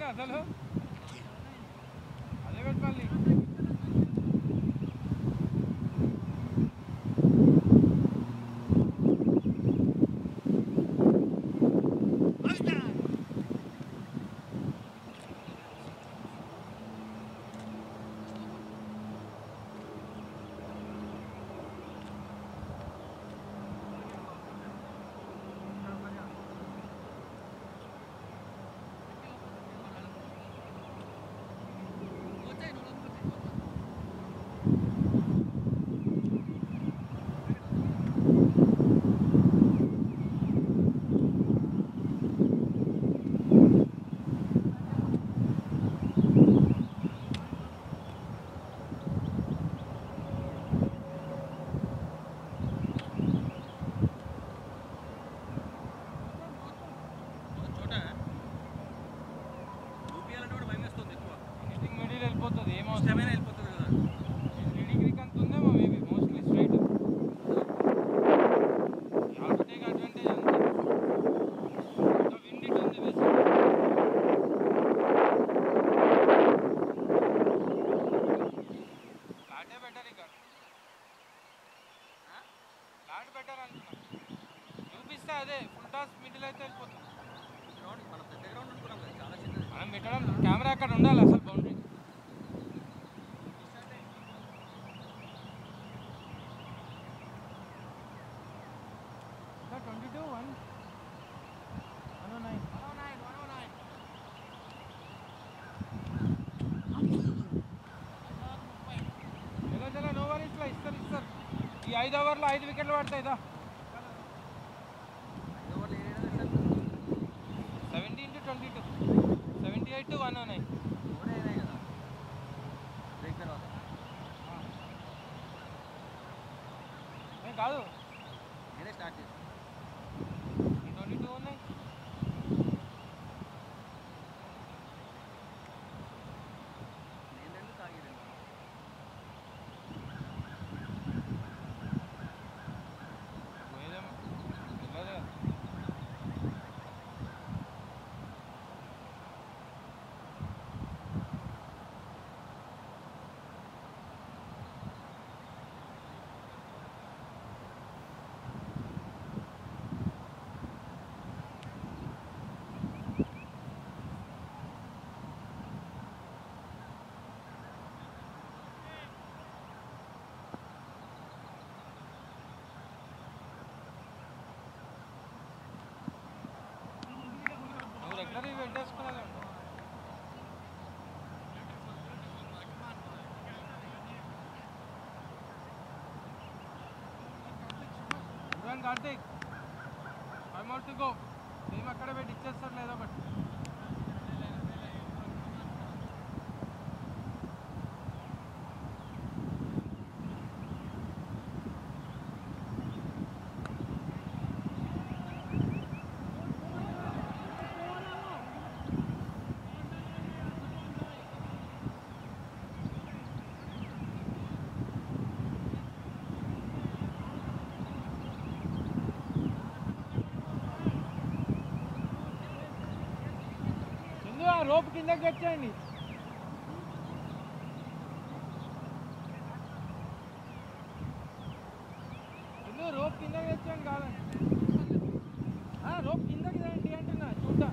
పెట్టినా అసలు అదే పెట్టి మళ్ళీ ఎడిటింగ్ మెటీరియల్ వెళ్ళిపోతుంది ఏం అవసరం రీడింగ్ రిక్ అంత ఉందేమో maybe mostly straight heart take advantage అంతే ఇంకా విండ్ ఇట్ ఉంది బేసిక్ ఫ్లాటే బెటర్ ఇక ఫ్లాట్ బెటర్ అంటున్నా చూపిస్తే అదే ఫుల్ టాస్ మిడిల్ అయితే వెళ్ళిపోతుంది మనం పెట్టడం కెమెరా అక్కడ ఉండాలి అసలు boundary twenty two one one nine చలో చలో నో వరీస్ ఇట్లా ఇస్తారు ఇస్తారు ఈ ఐదు ఓవర్లో ఐదు వికెట్లు పడతాయి దా seventeen to twenty two seventy eight to one nine కాదు ట్వంటీ టూ ఉన్నాయి పోయేదేమో తెలియదు కదా. నువ్వు రెగ్యులర్ ఇవి పెట్టేసుకున్నది Karthik five more to go మేము అక్కడ పెట్టి ఇచ్చేస్తారు లేదో బట్ ముందు ఆ రోప్ కిందకి వచ్చేయండి ముందు రోప్ కిందకి తెచ్చేయండి కాదండి ఆ, రోప్ కిందకి తెండి అంటున్నా చూద్దాం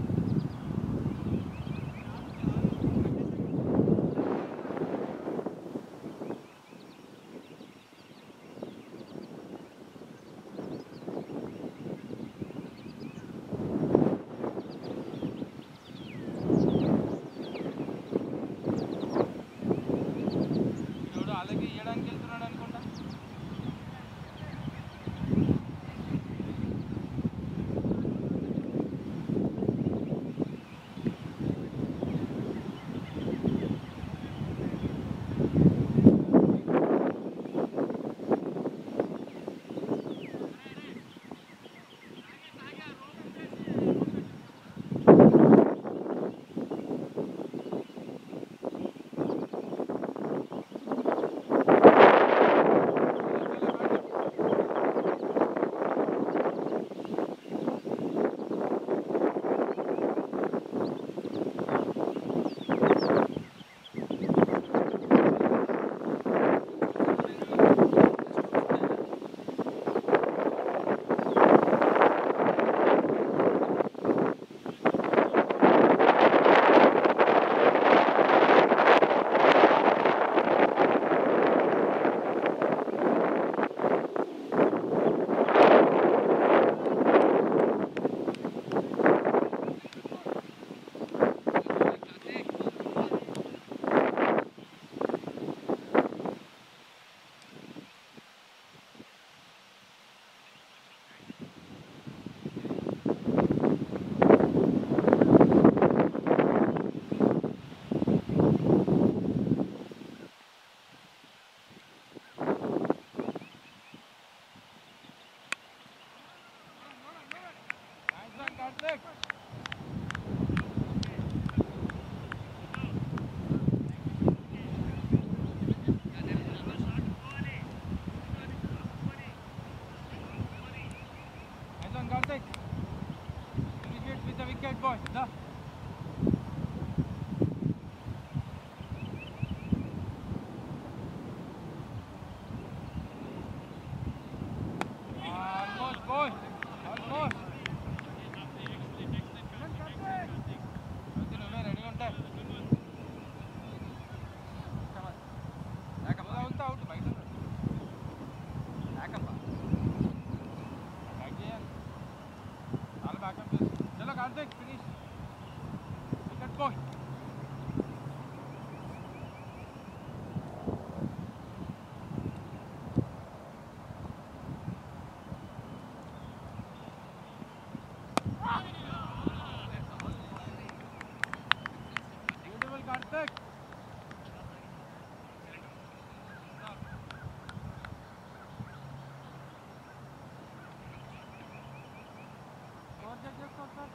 boy. Da. Almost boy. Almost. నువ్వే రెడీ ఉంటా ఉంటా అవుట్ బయట బ్యాకప్ బ్యాక్ చేయాలి చాలా బ్యాకప్ చేసి చలో Karthik finish wicket boy beautiful Karthik score check చేసుకో సార్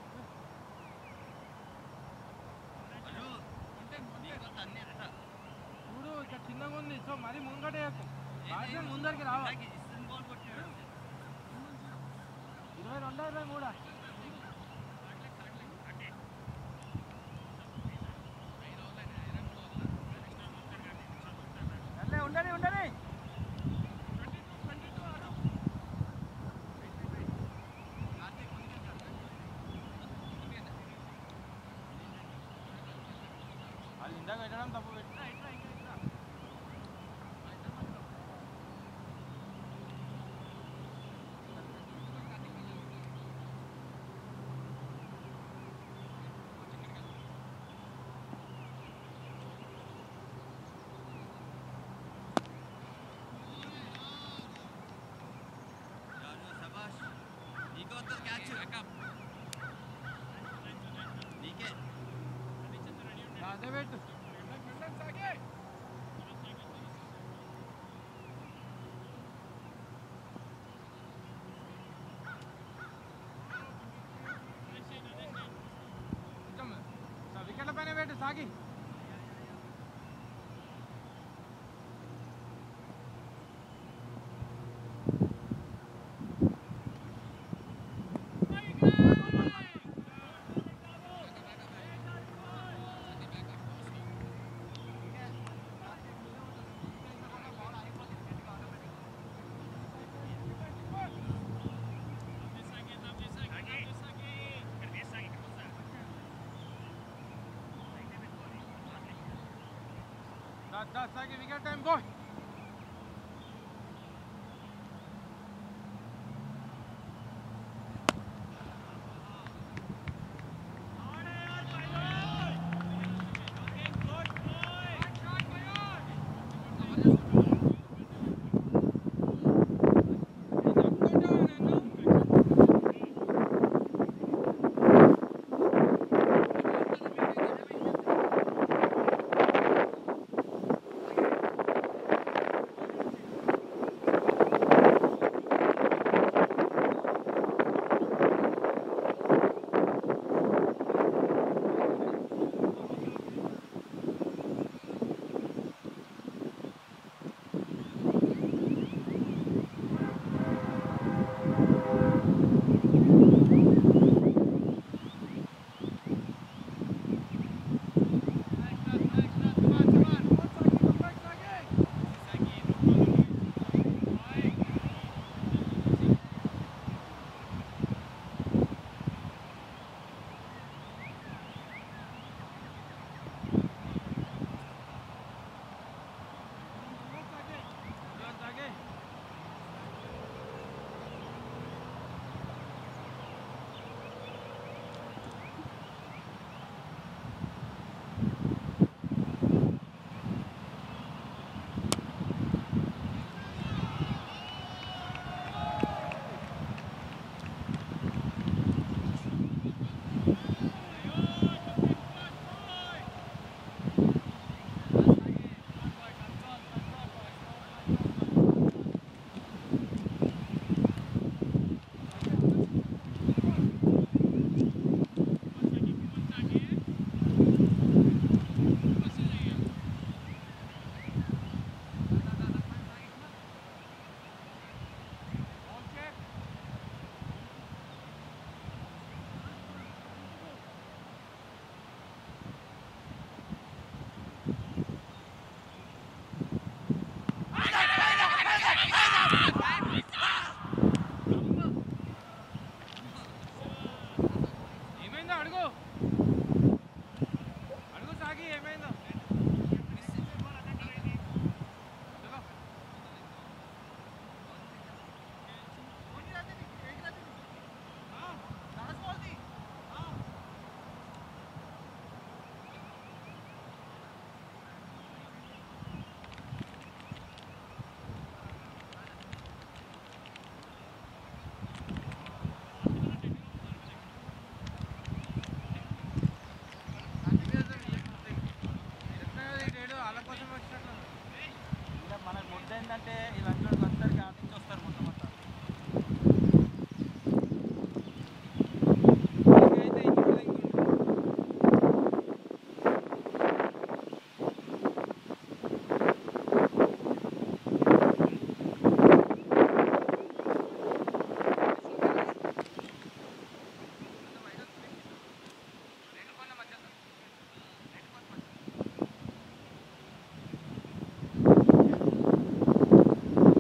చూడు ఇక్కడ చిన్నగా ఉంది సో మరీ ముంగట బ్యాట్స్మెన్ ముందరికి రావా ఇరవై రెండు ఇరవై మూడా సర్లే, ఉండని ఉండని వాళ్ళు ఇందాక పెట్టడం తప్పు పెట్టినా ఇట్లా ఇంకా ఇట్లా అదే పెట్టు వికెట్ల పైన పెట్టు సాగి దస్ దస్ సాగి వికెట్ టైం గో అడుగు సాగి ఏమైందో చలో. వాళ్ళ కోసం వచ్చినట్లు ఇలా మనకు ముద్ద ఏంటంటే ఇలాంటి వాళ్ళకి అందరికీ ఆడ నుంచి వస్తారు మొత్తం అంతా అయితే ఇంకోటి ఇంకోటి ఆ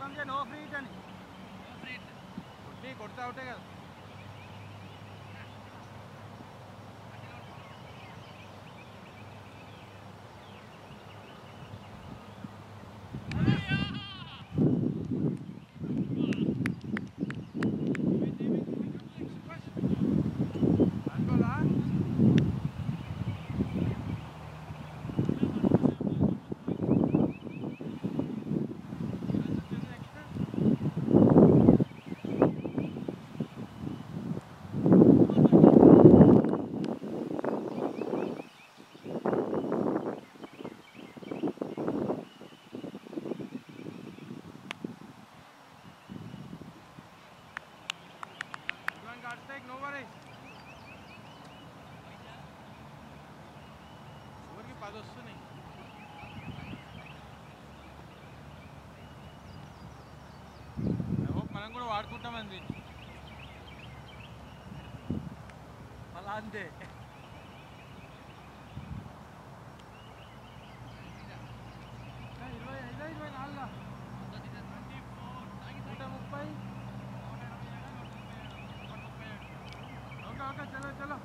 కన్ఫర్మ్ చేయి నో ఫ్రీ హిట్ అని కొట్టి కొడితే అవుటే కదా అనుకోలా Everyone got stake, no worries. ఊరికి పది వస్తున్నాయి I hope మనం కూడా వాడుకుంటామంది అలా అంతే ఇరవై ఐదా ఇరవై నాలుగా నూట ముప్పై ఓకే ఓకే చలో చలో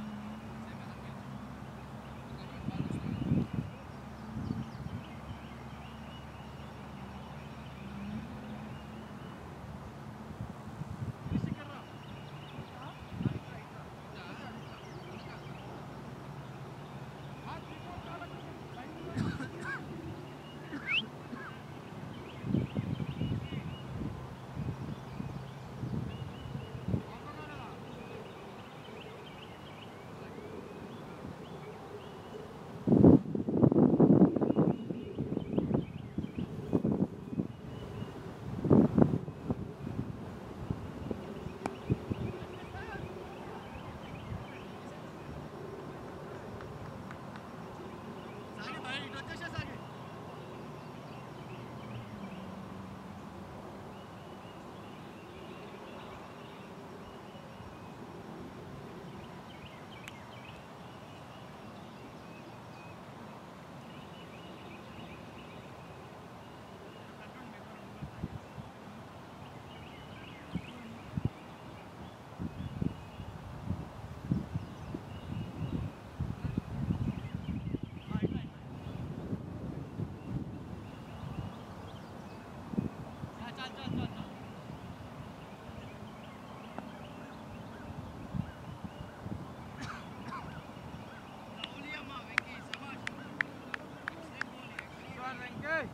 Run, Venky.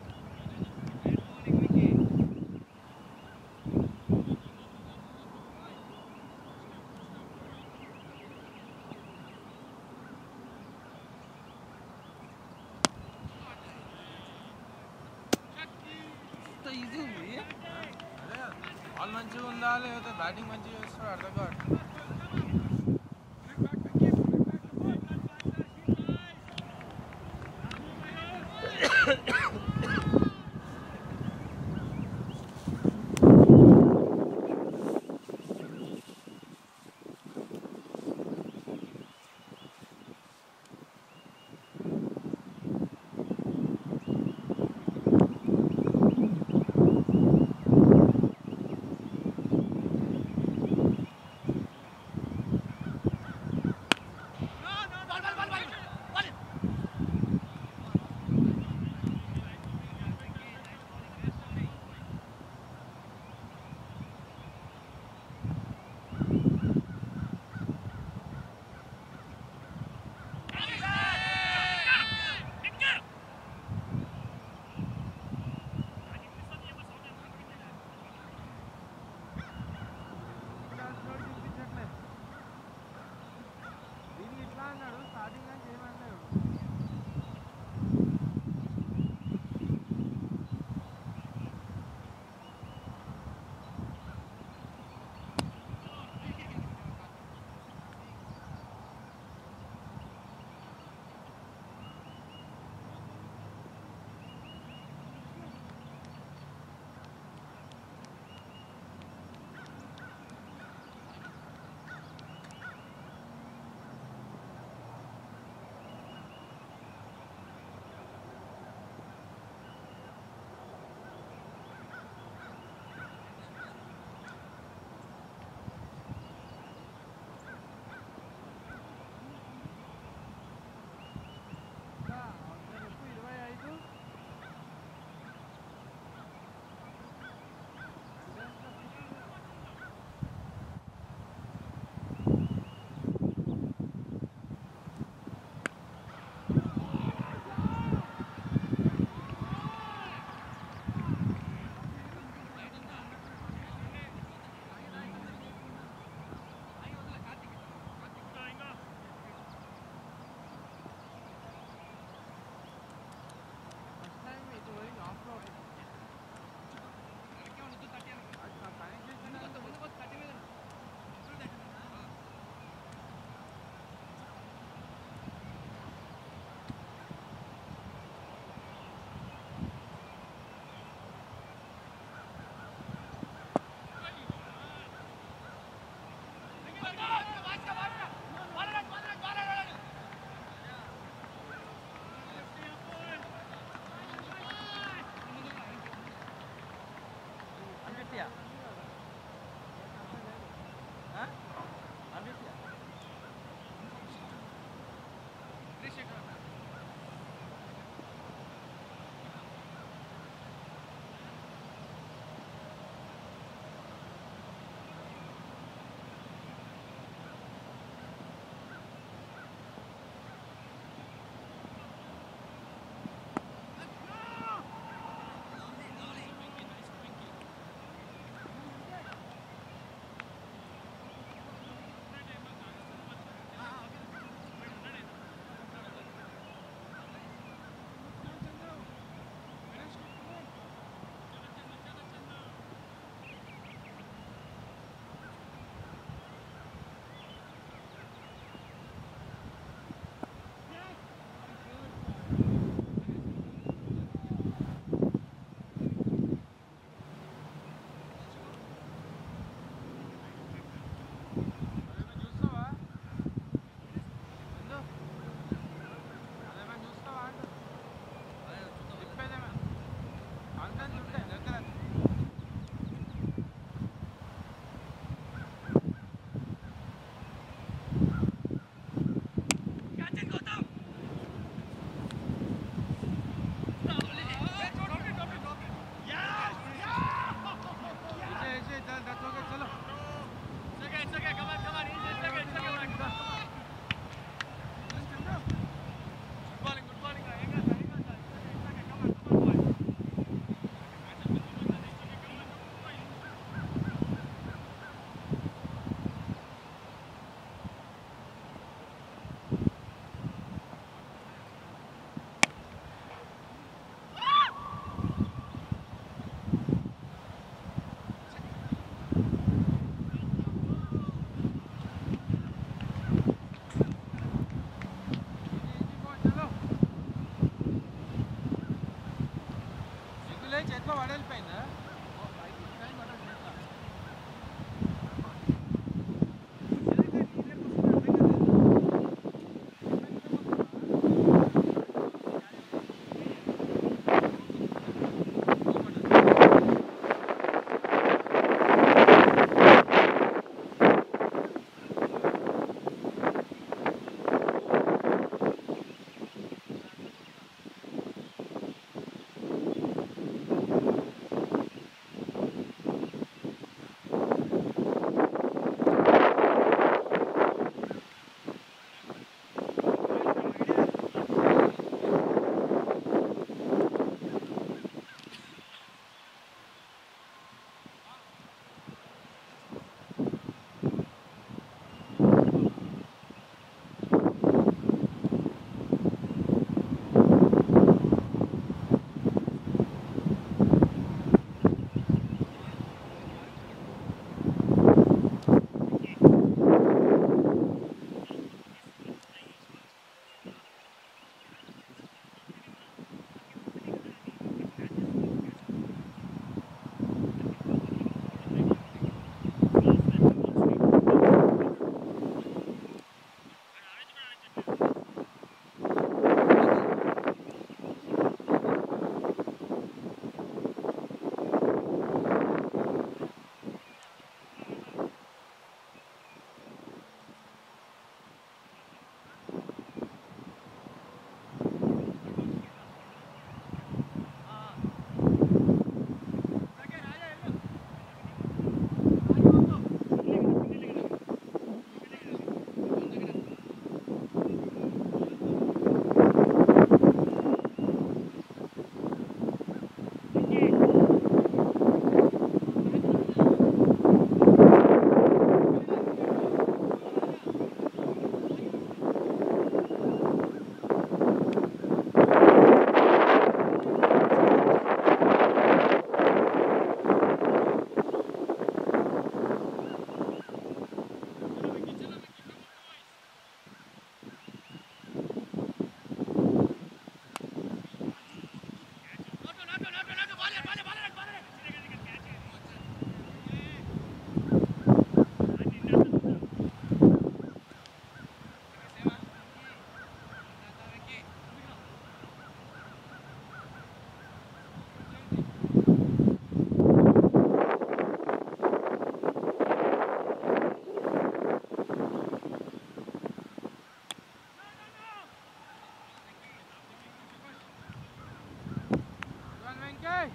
ఈజీ ఉంది అదే బాల్ మంచిగా ఉందా లేకపోతే బ్యాటింగ్ మంచిగా చేస్తాడు అర్థం కాదు కాయ చేతిలో పడేళ్ళిపోయిందా వెంకయ్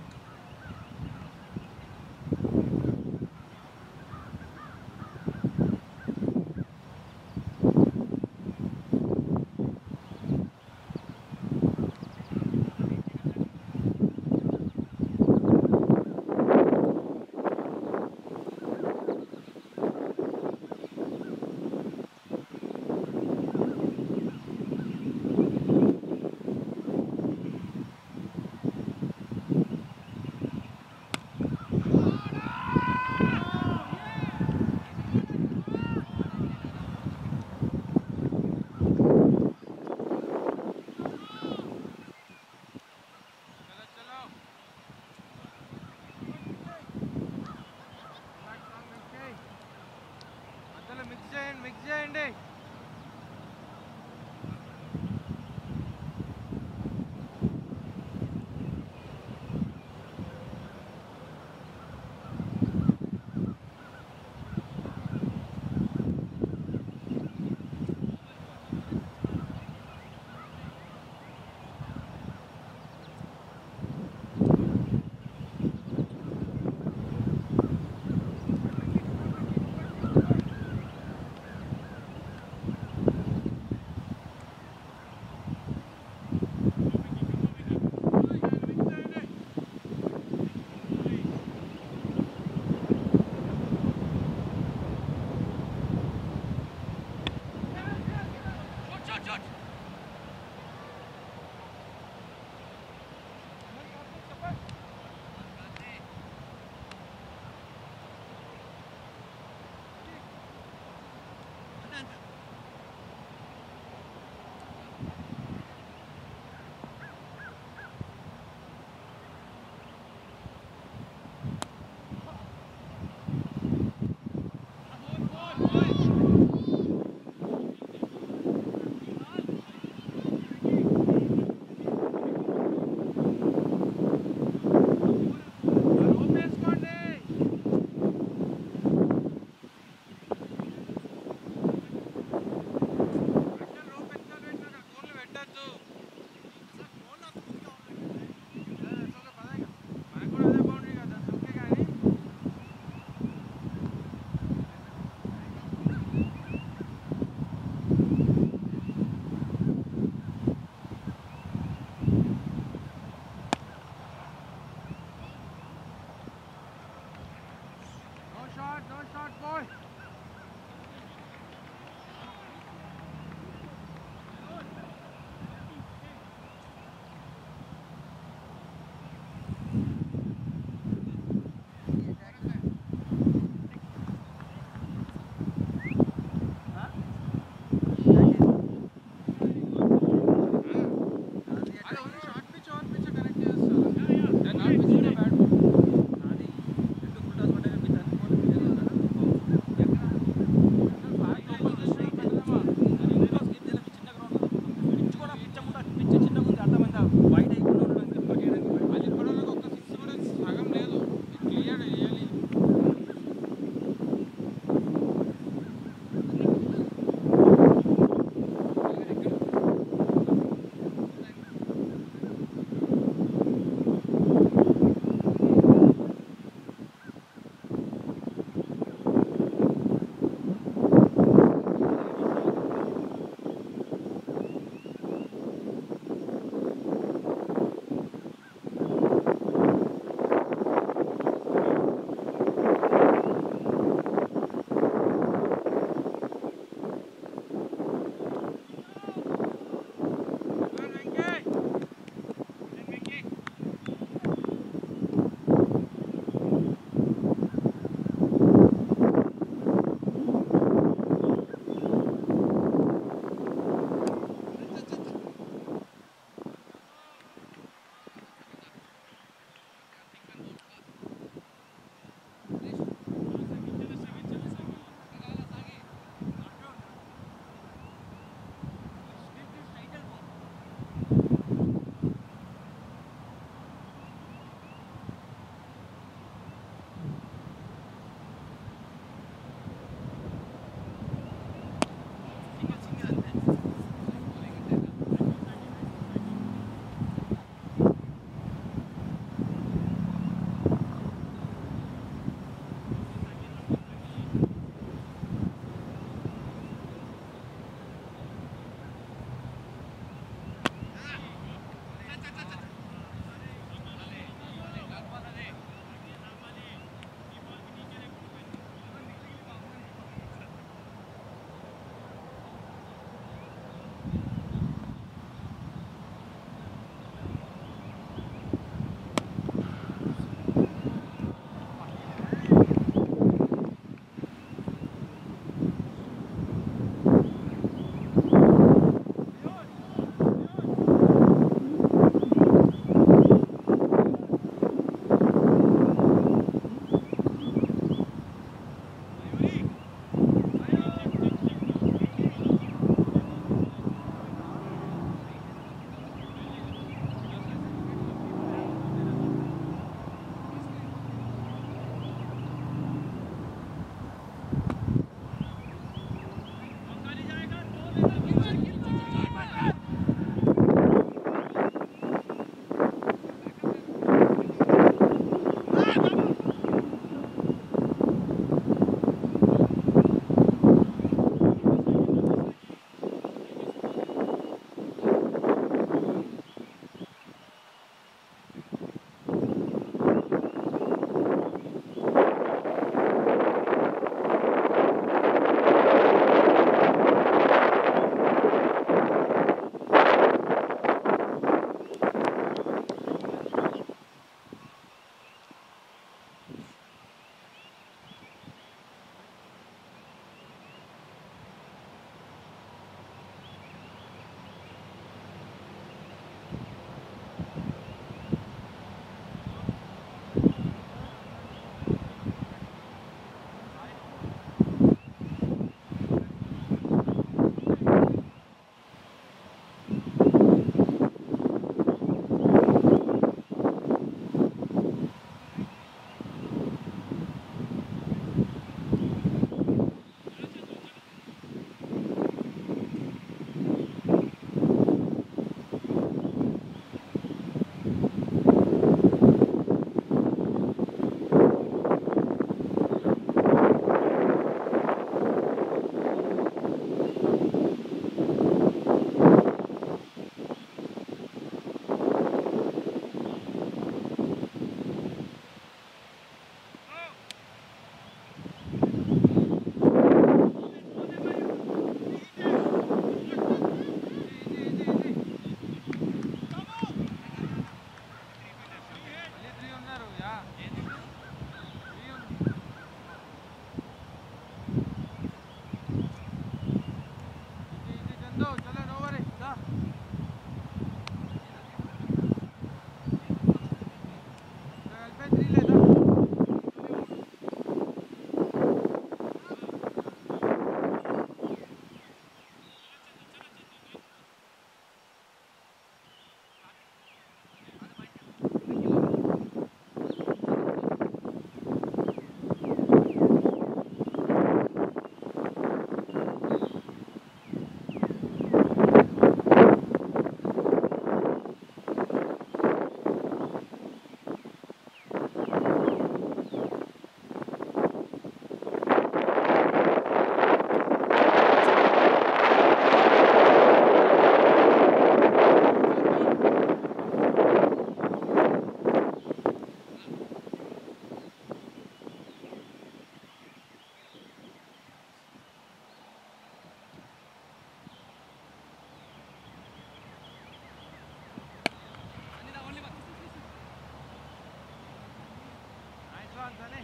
అడ్వాన్స్ అని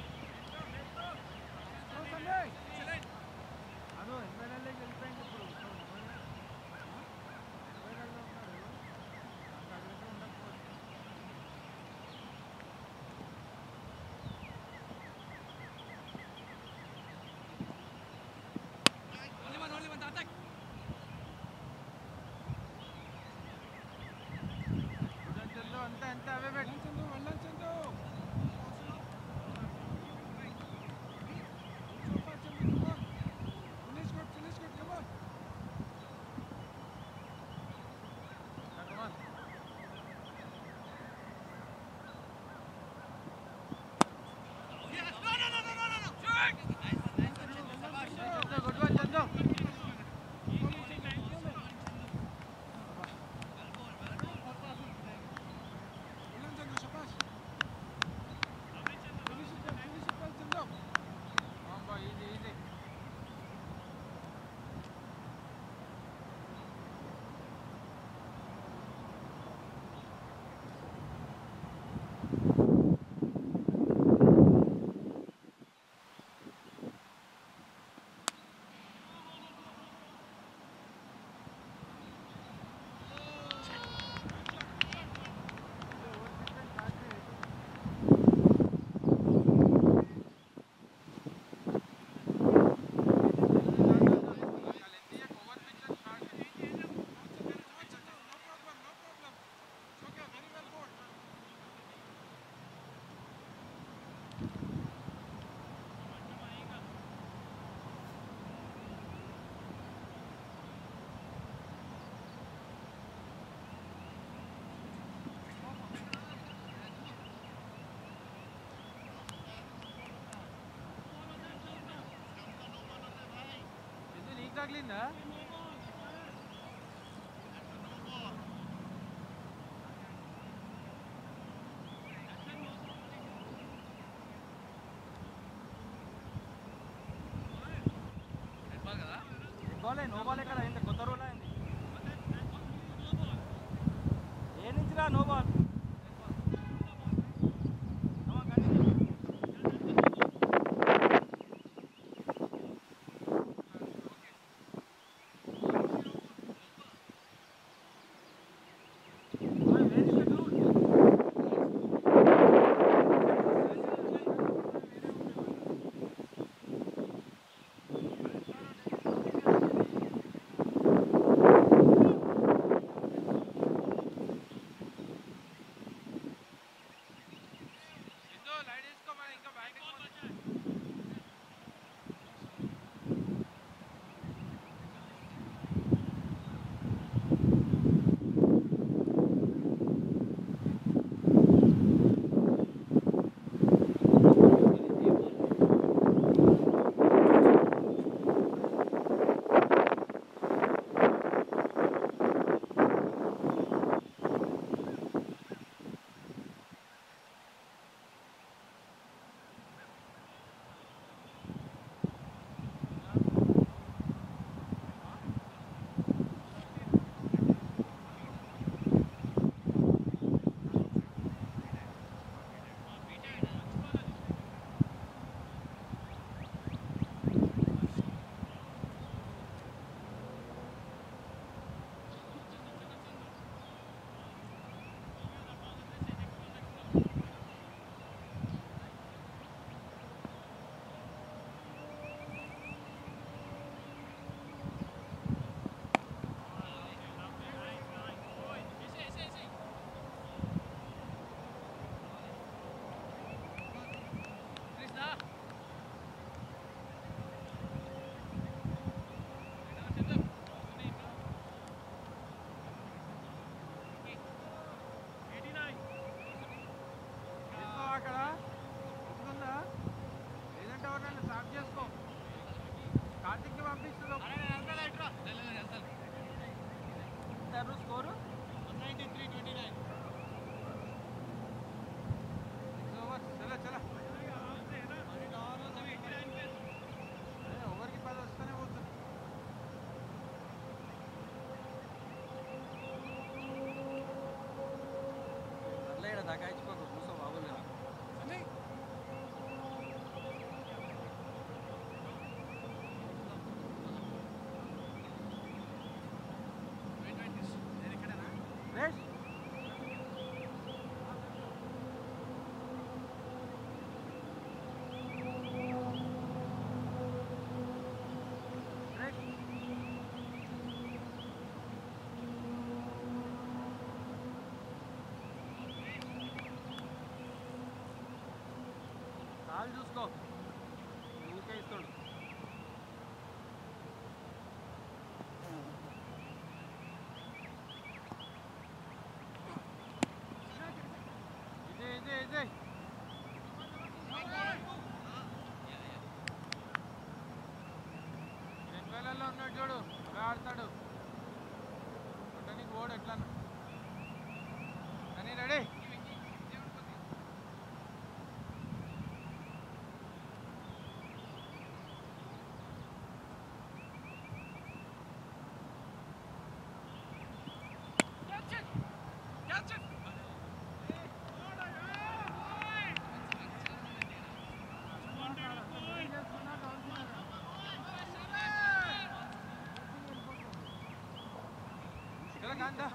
అదో ఎనభై నెలలకి వెళ్ళిపోయింది ఇప్పుడు ఎనభై నెలలో ఉన్నాడు అంత అగ్రెసివ్ ఉండకపోవచ్చు చంద్రు అంతా ఎంత అవే పెట్టు Come on. Chandu, good one, Chandu. అబ్బా, easy, easy. ఇది నీకు తగిలిందా బాలే నో బాల్ ఎక్కడ అయింది కొత్త రూల్ అయింది ఏ నుంచి రా నో బాల్ ఇదో లైట్ వేసుకో మరి ఇంకా బయటకు పోతుంది. తీసుకో అక్కడ ఉంటుందా లేదంటే ఎవరినైనా స్టాప్ చేసుకో కార్తిక్కి పంపిస్తుందో స్కోరు చలో చలో ఎవరికి పది వస్తూనే పోతుంది అట్లా ఇక్కడ దగాయించుకోక కూర్చో బాబులు బాల్ చూసుకో ఊరికే ఇస్తాడు ఇదే ఇదే ఇదే రెండు వేలలో ఉన్నాడు చూడు అలా ఆడతాడు నీకు ఓడు ఎట్లా కానీ రెడీ चला कांदा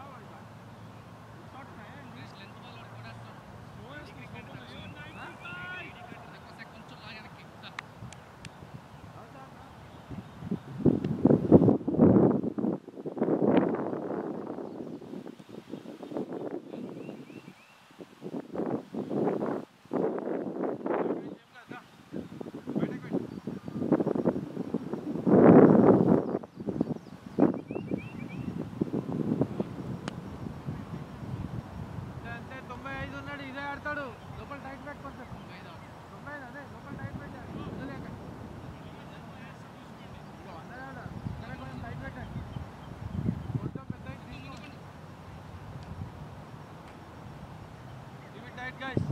అంతే తొంభై ఐదు ఉన్నాడు ఇదే ఆడతాడు లోపల టైట్ పెట్టుకుంటాడు తొంభై ఐదు అదే లోపల టైట్ పెట్టాడు వదిలేక ఇదిగో అందరూ ఆడ. ఇక్కడ కొంచెం టైట్ పెట్టండి కొంచెం పెద్ద తీసుకోండి ఇవి టైట్ గైస్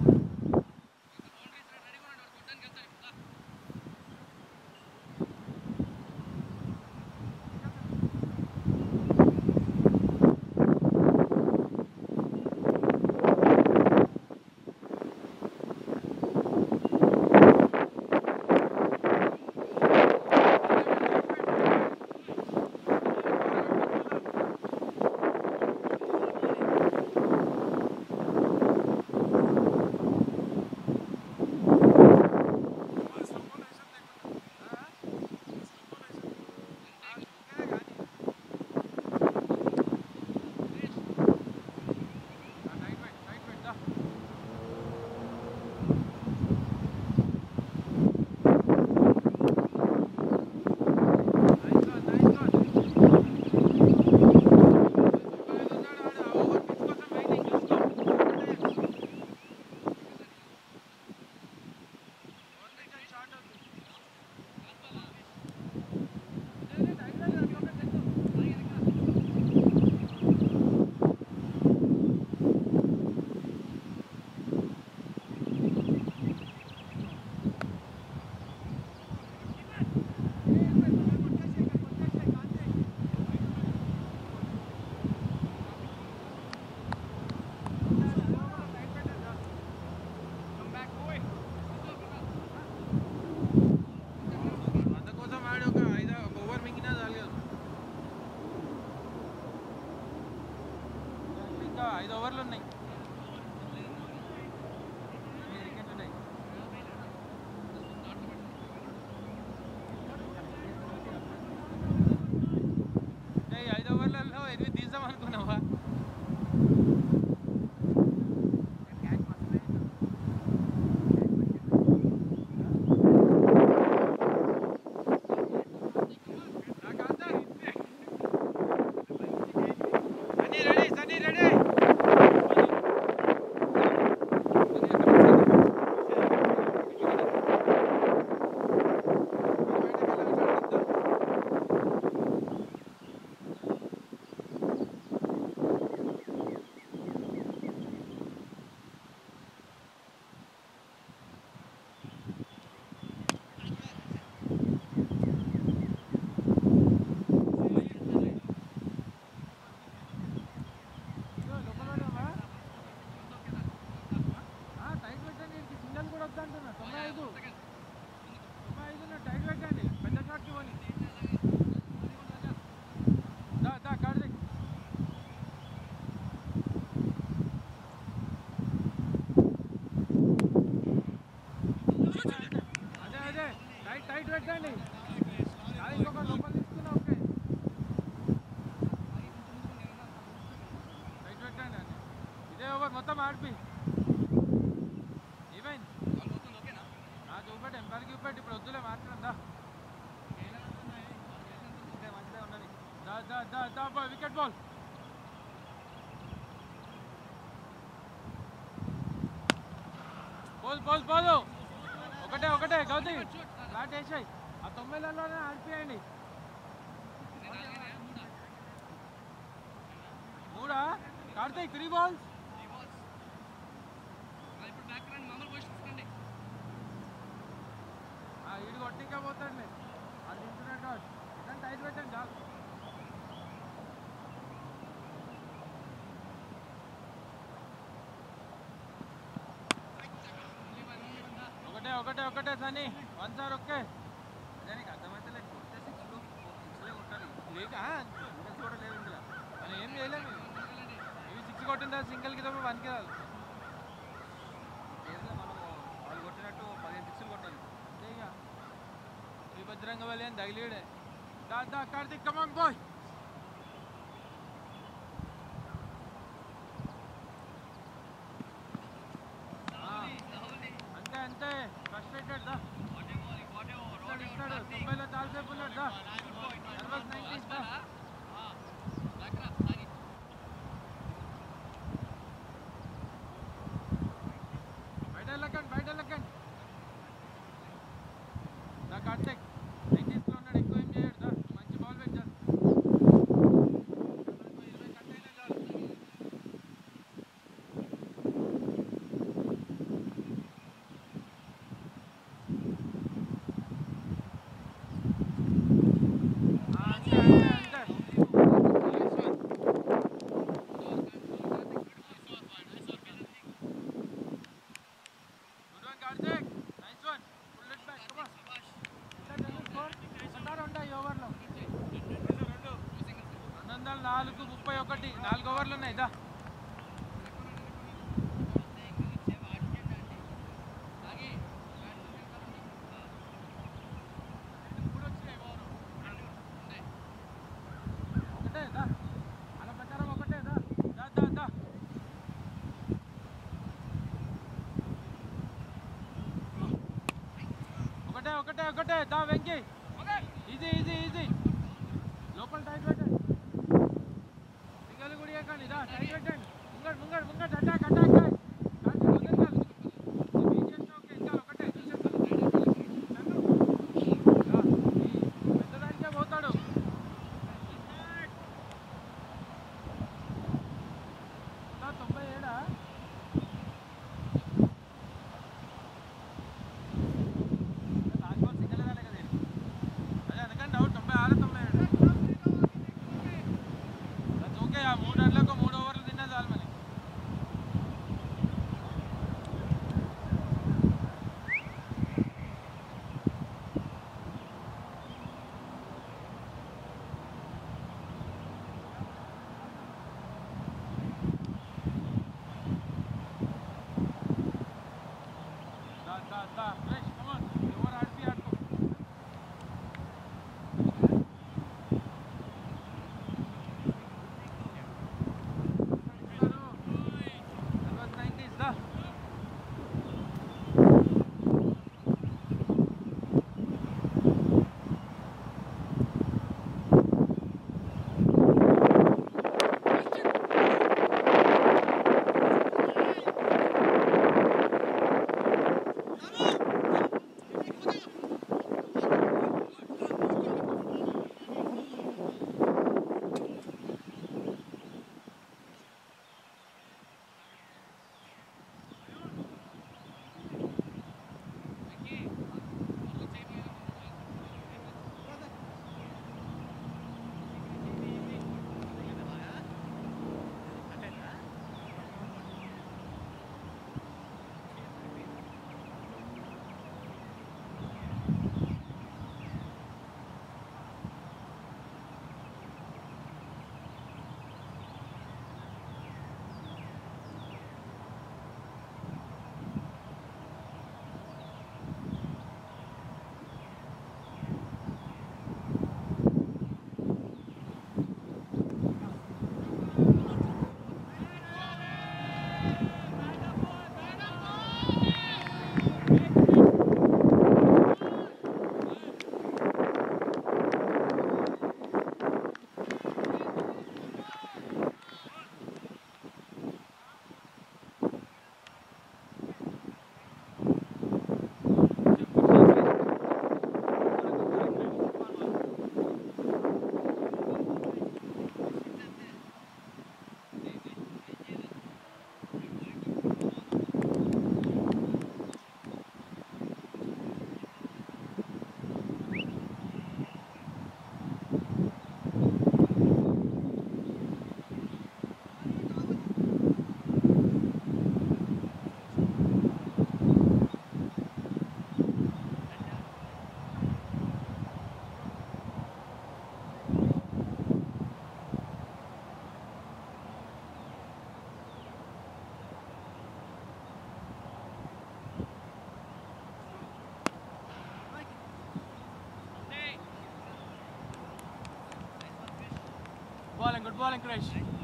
అందుకోసం ఆడి ఒక ఐదు ఒక ఓవర్ మింగినా చాలు కదా ఇంకా ఐదు ఓవర్లు ఉన్నాయి ఎనిమిది వికెట్లు ఉన్నాయి ఏయ్, ఐదు ఓవర్లలో ఎనిమిది తీద్దాం అనుకున్నావా Sunny ready Sunny ready tight పెట్టండి వీడికి సింగల్ కూడా వద్దంటున్నా తొంభై ఐదు తొంభై ఐదు టైట్ పెట్టండి పెద్ద షాట్కి పోని దా దా కార్తీక్ అదే అదే టైట్ టైట్ పెట్టండి అది ఇంకొక లోపల తీసుకున్నా ఓకే టైట్ పెట్టండి అది ఇదే ఓవర్ మొత్తం ఆడిపి ఏమైంది పోదు పోదు పోదు ఒకటే ఒకటే గౌతీ ఫ్లాట్ వేసాయి ఆ తొమ్మిదిలలోనే ఆడిపియండి మూడా కార్తీక్ త్రీ బాల్స్ ఈడు కొట్టిగా పోతాడులే అది తింటున్నట్టు ఇదంతా టైట్ పెట్టండి చాలు ఒకటే ఒకటే ఒకటే సని వన్ సార్ ఓకే దానికి అర్థమైతే లేదు కొడితే సిక్స్లో సిక్స్లే కొట్టాలి లేక ఇంకా కూడా లేదు ఇందులో మనం ఏం చేయలేము ఇవి సిక్స్ కొట్టిన తర్వాత సింగిల్ కి తప్ప వన్కి రాదు పేరులో మనం వాళ్ళు కొట్టినట్టు పదిహేను సిక్స్లు కొట్టాలి అంతే ఇక ఈ భద్రంగా వెళ్ళి అని తగిలిడే దా దా కార్తీక్ కమాన్ బాయ్ అంతే అంతే ఫ్రస్ట్రేటెడ్ దా ఇస్తాడు ఇస్తాడు తొంభైలో చాలాసేపు ఉన్నాడు దా నర్వస్ నైంటీస్ దా బయట వెళ్ళకండి బయట వెళ్ళకండి దా కార్తీక్ నైంటీస్లో ఉన్నాడు ఎక్కువ ఏం చేయడు దా మంచి బాల్ పెట్టాడు ఇరవై కట్ అయినా చాలు ఆ, అంతే అంతే అంతే Good one, Karthik. Nice one. Pull it back. Come on. Let them score. ఒకటా రెండా ఈ ఓవర్లో రెండు వందల నాలుగు ముప్పై ఒకటి నాలుగు ఓవర్లు ఉన్నాయి దా ఒకటే దా అలా ప్రకారం ఒకటే దా దా దా దా ఒకటే ఒకటే ఒకటే దా వెంకీ ఈజీ ఈజీ ఈజీ లోపల టైట్ పెట్టండి సింగల్ కూడా ఇవ్వకండి దా టైట్ పెట్టండి ముంగడు ముంగడు ముంగడు అటాక్ అటాక్ కాదు వదిలించాలి ఏం చేసినావు ఓకే ఇంకా ఒకటే పెద్దదానికే పోతాడు దా, తొంభై ఏడా లాస్ట్ బాల్ సింగిల్ రాలే కదా ఇది. అదే అందుకని డౌట్ తొంభై ఆరు తొంభై ఏడు అది ఓకే ఆ మూడు అట్లకు మూడు ఓవర్లు తిన్నా చాలు మరి దా దా దా ఫ్రెష్ కమాన్ ఎవరు ఆడిపి ఆడుకో ఫుట్బాల్ ఎంకరేజ్